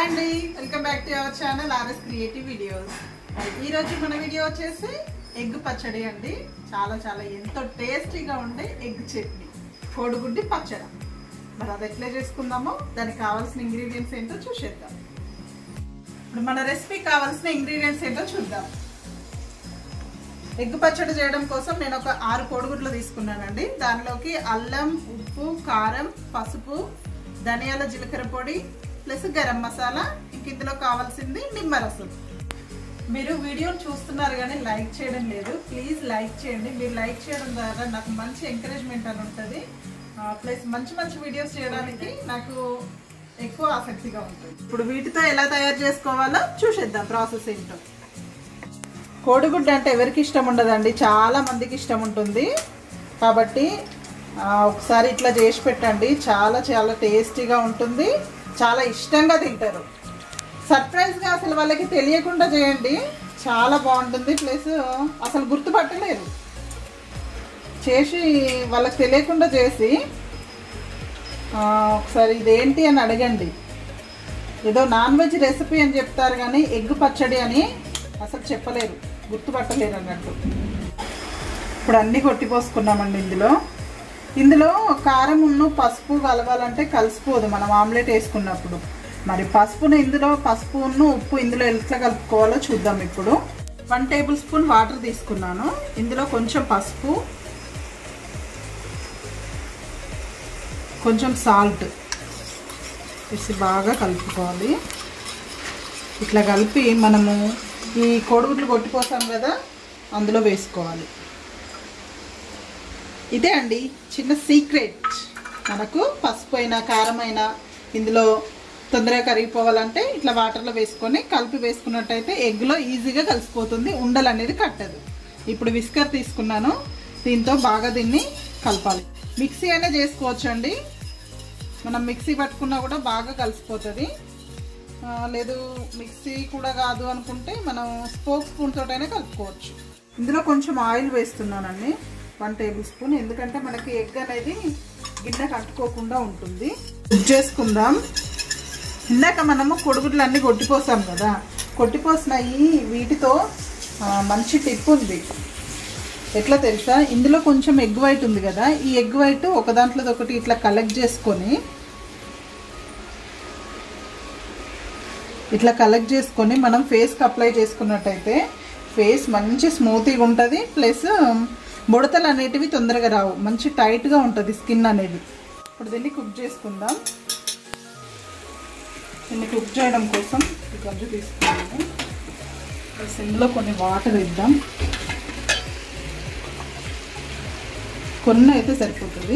hi అండి welcome back to our channel RS creative videos ఈ రోజు మన వీడియో వచ్చేసి ఎగ్ పచ్చడి అండి చాలా చాలా ఎంతో టేస్టీగా ఉండే ఎగ్ చట్నీ కోడిగుడ్డి పచ్చడి మరి అది ఎట్లా చేసుకుందామో దానికి కావాల్సిన ఇంగ్రీడియంట్స్ ఏంటో చూసేద్దాం ఇప్పుడు మన రెసిపీ కావాల్సిన ఇంగ్రీడియంట్స్ ఏంటో చూద్దాం ఎగ్ పచ్చడి చేయడం కోసం నేను ఒక ఆరు కోడిగుడ్లు తీసుకున్నానండి దానిలోకి అల్లం ఉప్పు కారం పసుపు ధనియాల జీలకర్ర పొడి ప్లస్ గరం మసాలా ఇంక ఇందులో కావాల్సింది నిమ్మరసం మీరు వీడియోని చూస్తున్నారు కానీ లైక్ చేయడం లేదు ప్లీజ్ లైక్ చేయండి మీరు లైక్ చేయడం ద్వారా నాకు మంచి ఎంకరేజ్మెంట్ అని ఉంటుంది ప్లస్ మంచి మంచి వీడియోస్ చేయడానికి నాకు ఎక్కువ ఆసక్తిగా ఉంటుంది ఇప్పుడు వీటితో ఎలా తయారు చేసుకోవాలో చూసేద్దాం ప్రాసెస్ ఏంటో కోడిగుడ్డు అంటే ఎవరికి ఇష్టం ఉండదండి చాలా మందికి ఇష్టం ఉంటుంది కాబట్టి ఆ, ఒకసారి ఇట్లా చేసి పెట్టండి చాలా చాలా టేస్టీగా ఉంటుంది చాలా ఇష్టంగా తింటారు సర్ప్రైజ్గా అసలు వాళ్ళకి తెలియకుండా చేయండి చాలా బాగుంటుంది ప్లస్ అసలు గుర్తుపట్టలేరు చేసి వాళ్ళకి తెలియకుండా చేసి ఆ, ఒకసారి ఇదేంటి అని అడగండి ఏదో నాన్ వెజ్ రెసిపీ అని చెప్తారు కానీ ఎగ్ పచ్చడి అని అసలు చెప్పలేరు గుర్తుపట్టలేరు అన్నట్టు ఇప్పుడు అన్నీ కొట్టిపోసుకున్నామండి ఇందులో ఇందులో కారం ఉన్ను పసుపు కలవాలంటే కలిసిపోదు మనం ఆమ్లెట్ వేసుకున్నప్పుడు మరి పసుపును ఇందులో పసుపు ఉన్ను ఉప్పు ఇందులో ఎట్లా కలుపుకోవాలో చూద్దాం ఇప్పుడు వన్ టేబుల్ స్పూన్ వాటర్ తీసుకున్నాను ఇందులో కొంచెం పసుపు కొంచెం సాల్ట్ వేసి బాగా కలుపుకోవాలి ఇట్లా కలిపి మనము ఈ కోడిగుడ్లు కొట్టిపోసాం కదా అందులో వేసుకోవాలి ఇదే అండి చిన్న సీక్రెట్ మనకు పసుపు అయినా కారం అయినా ఇందులో తొందరగా కరిగిపోవాలంటే ఇట్లా వాటర్లో వేసుకొని కలిపి వేసుకున్నట్టయితే ఎగ్లో ఈజీగా కలిసిపోతుంది ఉండలు అనేది కట్టదు ఇప్పుడు విస్కర్ తీసుకున్నాను దీంతో బాగా దీన్ని కలపాలి మిక్సీ అయినా చేసుకోవచ్చు అండి మనం మిక్సీ పట్టుకున్నా కూడా బాగా కలిసిపోతుంది ఆ, లేదు మిక్సీ కూడా కాదు అనుకుంటే మనం స్పోక్ స్పూన్ తోటైనా కలుపుకోవచ్చు ఇందులో కొంచెం ఆయిల్ వేస్తున్నానండి వన్ టేబుల్ స్పూన్ ఎందుకంటే మనకి ఎగ్ అనేది గిన్నెకి అంటుకోకుండా ఉంటుంది కుక్ చేసుకుందాం ఇందాక మనము కొడుగుడ్లు అన్నీ కొట్టిపోసాం కదా కొట్టిపోసిన ఈ వీటితో ఆ, మంచి టిప్ ఉంది ఎట్లా తెలుసా ఇందులో కొంచెం ఎగ్ వైట్ ఉంది కదా ఈ ఎగ్ వైట్ ఒక దాంట్లో ఒకటి ఇట్లా కలెక్ట్ చేసుకొని ఇట్లా కలెక్ట్ చేసుకొని మనం ఫేస్కి అప్లై చేసుకున్నట్టయితే ఫేస్ మంచి స్మూతీగా ఉంటుంది ప్లస్ ముడతలు అనేటివి తొందరగా రావు మంచి టైట్గా ఉంటుంది స్కిన్ అనేది ఇప్పుడు దీన్ని కుక్ చేసుకుందాం దీన్ని కుక్ చేయడం కోసం ఈ గంజు తీసుకున్నాము ప్లస్ ఇందులో కొన్ని వాటర్ ఇద్దాం కొన్ని అయితే సరిపోతుంది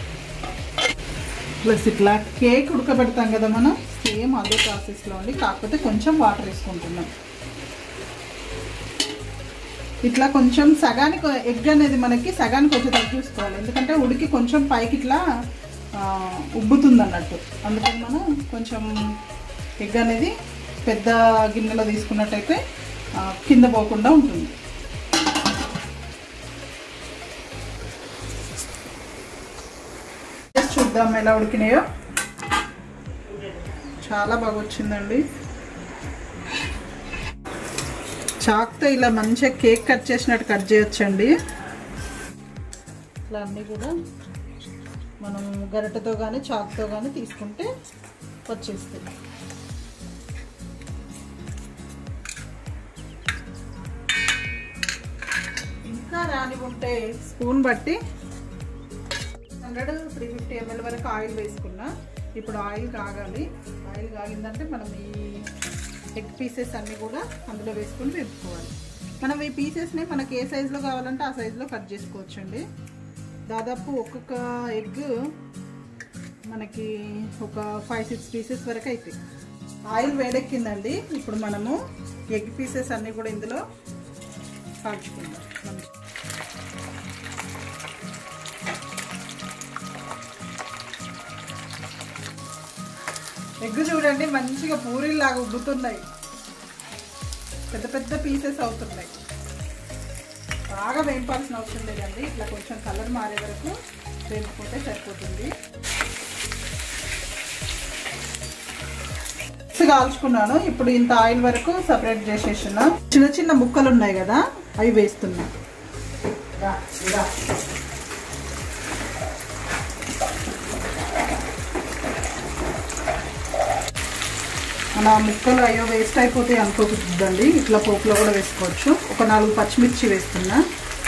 ప్లస్ ఇట్లా కేక్ ఉడకబెడతాం కదా మనం సేమ్ అదే ప్రాసెస్లో ఉండి కాకపోతే కొంచెం వాటర్ వేసుకుంటున్నాం ఇట్లా కొంచెం సగానికి ఎగ్ అనేది మనకి సగానికి వచ్చేటట్టు చూసుకోవాలి ఎందుకంటే ఉడికి కొంచెం పైకి ఇట్లా ఆ, ఉబ్బుతుంది అన్నట్టు అందుకని మనం కొంచెం ఎగ్ అనేది పెద్ద గిన్నెలో తీసుకున్నట్టయితే ఆ, కింద పోకుండా ఉంటుంది టేస్ట్ చూద్దాం ఎలా ఉడికినాయో చాలా బాగా వచ్చిందండి చాక్తో ఇలా మంచిగా కేక్ కట్ చేసినట్టు కట్ చేయొచ్చండి ఇట్లా అన్నీ కూడా మనం గరిటెతో కానీ చాక్తో కానీ తీసుకుంటే వచ్చేస్తాయి ఇంకా రాని ఉంటే స్పూన్ బట్టి హండ్రెడ్ త్రీ ఫిఫ్టీ ఎంఎల్ వరకు ఆయిల్ వేసుకున్నా ఇప్పుడు ఆయిల్ కాగాలి ఆయిల్ కాగిందంటే మనం ఈ ఎగ్ పీసెస్ అన్నీ కూడా అందులో వేసుకొని వేపుకోవాలి మనం ఈ పీసెస్ని మనకి ఏ సైజులో కావాలంటే ఆ సైజులో కట్ చేసుకోవచ్చండి దాదాపు ఒక్కొక్క ఎగ్ మనకి ఒక ఫైవ్ సిక్స్ పీసెస్ వరకు అవుతాయి ఆయిల్ వేడెక్కిందండి ఇప్పుడు మనము ఎగ్ పీసెస్ అన్నీ కూడా ఇందులో కాల్చుకుందాం మంచి ఎగ్ చూడండి మంచిగా పూరీలాగా ఉబ్బుతున్నాయి పెద్ద పెద్ద పీసెస్ అవుతున్నాయి బాగా వేయింపాల్సిన అవసరం లేదండి ఇట్లా కొంచెం కలర్ మారే వరకు వేపుకుంటే సరిపోతుంది కాల్చుకున్నాను ఇప్పుడు ఇంత ఆయిల్ వరకు సపరేట్ చేసేసిన చిన్న చిన్న ముక్కలు ఉన్నాయి కదా అవి వేస్తున్నా మన ముక్కలు అయ్యో వేస్ట్ అయిపోతాయి అనుకోకూడదండి ఇట్లా పోపులో కూడా వేసుకోవచ్చు ఒక నాలుగు పచ్చిమిర్చి వేస్తున్నా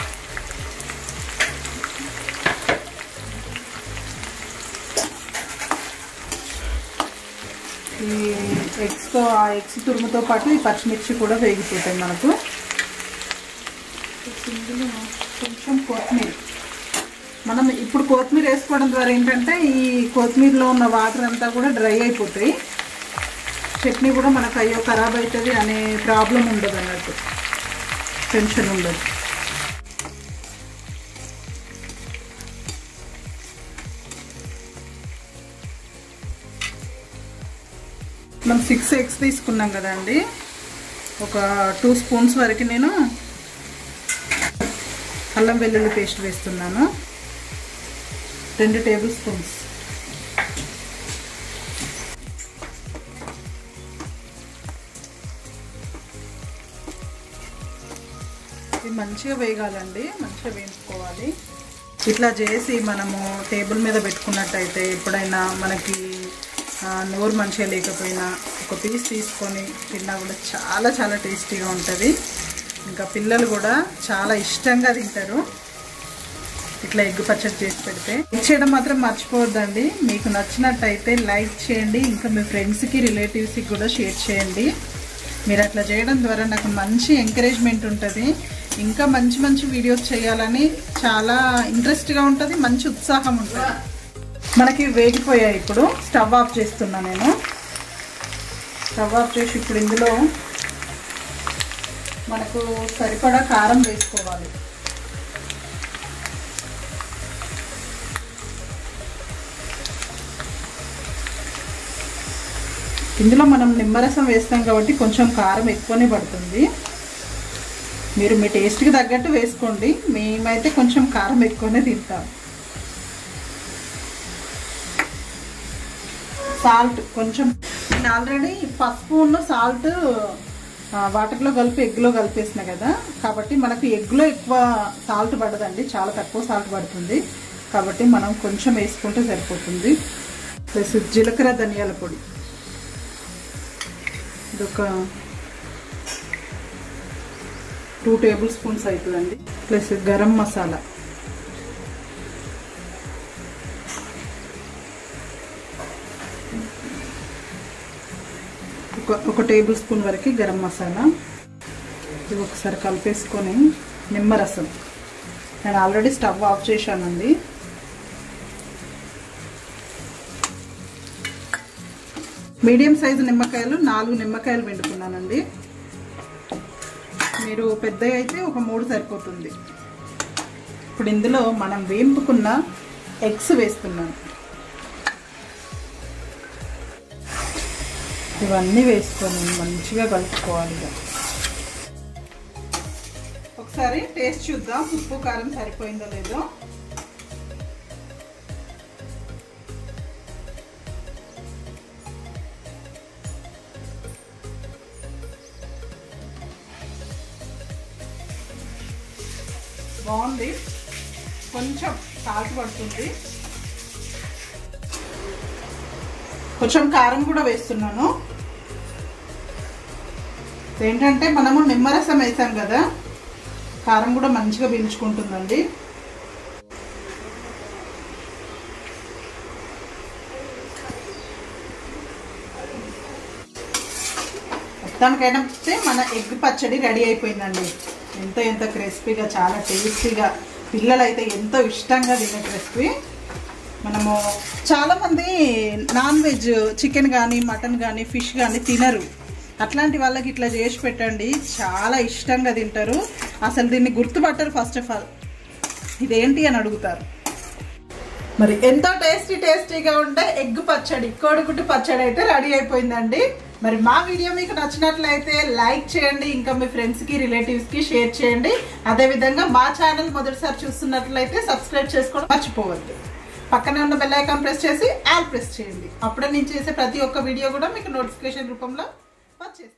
ఈ ఎగ్స్తో ఆ ఎగ్స్ తురుముతో పాటు ఈ పచ్చిమిర్చి కూడా వేగిపోతాయి మనకు ఇందులో కొంచెం కొత్తిమీర మనం ఇప్పుడు కొత్తిమీర వేసుకోవడం ద్వారా ఏంటంటే ఈ కొత్తిమీరలో ఉన్న వాటర్ అంతా కూడా డ్రై అయిపోతాయి చట్నీ కూడా మనకు అయ్యో ఖరాబ్ అవుతుంది అనే ప్రాబ్లం ఉండదు అన్నట్టు టెన్షన్ ఉండదు మనం సిక్స్ ఎగ్స్ తీసుకున్నాం కదండి ఒక టూ స్పూన్స్ వరకు నేను అల్లం వెల్లుల్లి పేస్ట్ వేస్తున్నాను రెండు టేబుల్ స్పూన్స్ ఇది మంచిగా వేగాలండి మంచిగా వేయించుకోవాలి ఇట్లా చేసి మనము టేబుల్ మీద పెట్టుకున్నట్టయితే ఎప్పుడైనా మనకి ఆ, నోరు మంచిగా లేకపోయినా ఒక పీస్ తీసుకొని తిన్నా కూడా చాలా చాలా టేస్టీగా ఉంటుంది ఇంకా పిల్లలు కూడా చాలా ఇష్టంగా తింటారు ఇట్లా ఎగ్ పచ్చడి చేసి పెడితే లైక్ చేయడం మాత్రం మర్చిపోవద్దండి మీకు నచ్చినట్టయితే లైక్ చేయండి ఇంకా మీ ఫ్రెండ్స్కి రిలేటివ్స్కి కూడా షేర్ చేయండి మీరు అట్లా చేయడం ద్వారా నాకు మంచి ఎంకరేజ్మెంట్ ఉంటుంది ఇంకా మంచి మంచి వీడియోస్ చేయాలని చాలా ఇంట్రెస్ట్గా ఉంటుంది మంచి ఉత్సాహం ఉంటుంది మనకి వేగిపోయాయి ఇప్పుడు స్టవ్ ఆఫ్ చేస్తున్నా నేను స్టవ్ ఆఫ్ చేసి ఇప్పుడు ఇందులో మనకు సరిపడా కారం వేసుకోవాలి ఇందులో మనం నిమ్మరసం వేస్తాం కాబట్టి కొంచెం కారం ఎక్కువనే పడుతుంది మీరు మీ టేస్ట్కి తగ్గట్టు వేసుకోండి మేమైతే కొంచెం కారం ఎక్కువనే తింటాం సాల్ట్ కొంచెం నేను ఆల్రెడీ పసుపు సాల్ట్ వాటర్లో కలిపి ఎగ్లో కలిపేసిన కదా కాబట్టి మనకు ఎగ్లో ఎక్కువ సాల్ట్ పడదండి చాలా తక్కువ సాల్ట్ పడుతుంది కాబట్టి మనం కొంచెం వేసుకుంటే సరిపోతుంది ప్లస్ జీలకర్ర ధనియాల పొడి ఇదొక టూ టేబుల్ స్పూన్స్ అవుతుందండి ప్లస్ గరం మసాలా ఒక ఒక టేబుల్ స్పూన్ వరకు గరం మసాలా ఇది ఒకసారి కలిపేసుకొని నిమ్మరసం నేను ఆల్రెడీ స్టవ్ ఆఫ్ చేశానండి మీడియం సైజు నిమ్మకాయలు నాలుగు నిమ్మకాయలు పిండుకున్నానండి మీరు పెద్ద అయితే ఒక మూడు సరిపోతుంది ఇప్పుడు ఇందులో మనం వేంపుకున్న ఎగ్స్ వేస్తున్నాను ఇవన్నీ వేసుకొని మంచిగా కలుపుకోవాలి ఇక ఒకసారి టేస్ట్ చూద్దాం ఉప్పు కారం సరిపోయిందో లేదో బాగుంది కొంచెం సాల్ట్ పడుతుంది కొంచెం కారం కూడా వేస్తున్నాను ఏంటంటే మనము నిమ్మరసం వేసాం కదా కారం కూడా మంచిగా పీల్చుకుంటుందండి మొత్తానికైనా మన ఎగ్ పచ్చడి రెడీ అయిపోయిందండి ఎంతో ఎంతో క్రిస్పీగా చాలా టేస్టీగా పిల్లలు అయితే ఎంతో ఇష్టంగా తినే రెసిపీ మనము చాలామంది నాన్ వెజ్ చికెన్ కానీ మటన్ కానీ ఫిష్ కానీ తినరు అట్లాంటి వాళ్ళకి ఇట్లా చేసి పెట్టండి చాలా ఇష్టంగా తింటారు అసలు దీన్ని గుర్తుపట్టరు ఫస్ట్ ఆఫ్ ఆల్ ఇదేంటి అని అడుగుతారు మరి ఎంతో టేస్టీ టేస్టీగా ఉంటే ఎగ్ పచ్చడి కోడిగుడ్డు పచ్చడి అయితే రెడీ అయిపోయిందండి మరి మా వీడియో మీకు నచ్చినట్లయితే లైక్ చేయండి ఇంకా మీ ఫ్రెండ్స్కి రిలేటివ్స్కి షేర్ చేయండి అదేవిధంగా మా ఛానల్ మొదటిసారి చూస్తున్నట్లయితే సబ్స్క్రైబ్ చేసుకోవడం మర్చిపోవద్దు పక్కనే ఉన్న బెల్ ఐకాన్ ప్రెస్ చేసి ఆల్ ప్రెస్ చేయండి అప్పుడే నేను చేసే ప్రతి ఒక్క వీడియో కూడా మీకు నోటిఫికేషన్ రూపంలో వచ్చేస్తుంది